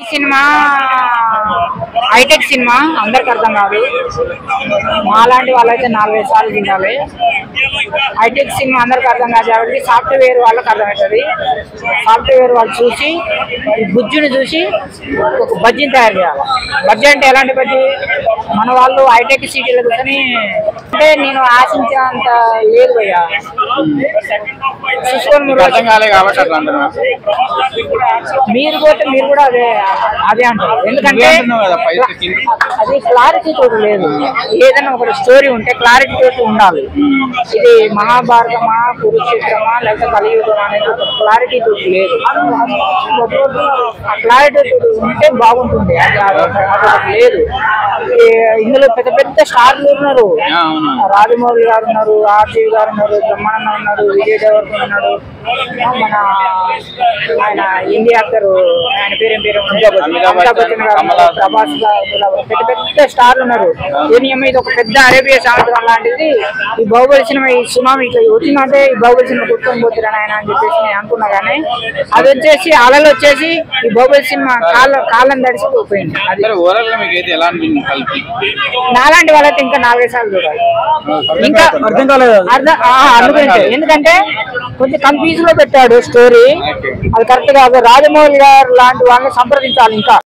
Cinema hitech cinema అందరికి అర్థం కాదు మాలాంటి వాళ్ళైతే నాలుగైదు సార్లు తినాలి హైటెక్ సినిమా అందరికి అర్థం కాదు కాబట్టి సాఫ్ట్వేర్ వాళ్ళకి అర్థమవుతుంది సాఫ్ట్వేర్ వాళ్ళు చూసి ఈ బుజ్జిని చూసి ఒక బజ్జీని తయారు చేయాలి బజ్జీ అంటే ఎలాంటి బజ్జీ మన వాళ్ళు హైటెక్ సిటీలో కూర్చొని అంటే నేను ఆశించేంత లేదు భయ్యా చూసుకొని మీరు అర్థం కాలే కాబట్టి అట్లా అంటున్నా మీరు పోతే మీరు కూడా అదే అదే అంటారు ఎందుకంటే నువ్వే అంటున్నావు కదా, పైసలు కింద. అది క్లారిటీ తోటి లేదు ఏదైనా ఒక స్టోరీ ఉంటే క్లారిటీ తోటి ఉండాలి ఇది మహాభారతమా కురుక్షేత్రమా లేకపోతే కలియుగమా అనేది ఒక క్లారిటీ తోటి లేదు ఆ క్లారిటీ తోటి ఉంటే బాగుంటుంది అది అదొక- అదొకటి లేదు ఈ ఇందులో పెద్ద పెద్ద స్టార్లు ఉన్నారు ఆ, అవును రాజమౌళి గారు ఉన్నారు ఆర్జీవి గారు ఉన్నారు బ్రహ్మానంద ఉన్నారు విజయ్ దేవరకొండ ఉన్నాడు మన ఆయన ఇండియా యాక్టర్ ఆయన పేరు ఏం పేరు అమితాబ్ అమితాబ్ బచ్చన్ గారు కమల్ ఉన్నారు, హాసన్. ప్రభాస్ గారు ఉన్నారు. పెద్ద పెద్ద స్టార్లు ఉన్నారు దీని ఏమో ఇది ఒక పెద్ద అరేబియా సముద్రం లాంటిది ఈ బాహుబలి సినిమా ఈ సునామీ ఇట్లా వచ్చిందంటే ఈ బాహుబలి సినిమా గుర్తుకొని పోతున్నారు ఆయన అని చెప్పేసి నేను అనుకున్నా కానీ అది వచ్చేసి అలలు వచ్చేసి ఈ బాహుబలి సినిమా కాళ్ళ కాళ్ళని తడిసి పోయింది అది సరే ఓవరాల్ గా మీకు అయితే ఎలా అనిపించింది కలిపి నాలాంటి వాళ్ళైతే ఇంకా నాలుగైదు సార్లు చూడాలి ఇంకా అర్థం కాలేదు అర్థం ఆ, అందుగురించే ఎందుకంటే కొంచెం కన్ఫ్యూజ్ లో పెట్టాడు స్టోరీ అది కరెక్ట్ కాదు రాజమౌళి గారు లాంటి వాళ్ళని సంప్రదించాలి ఇంకా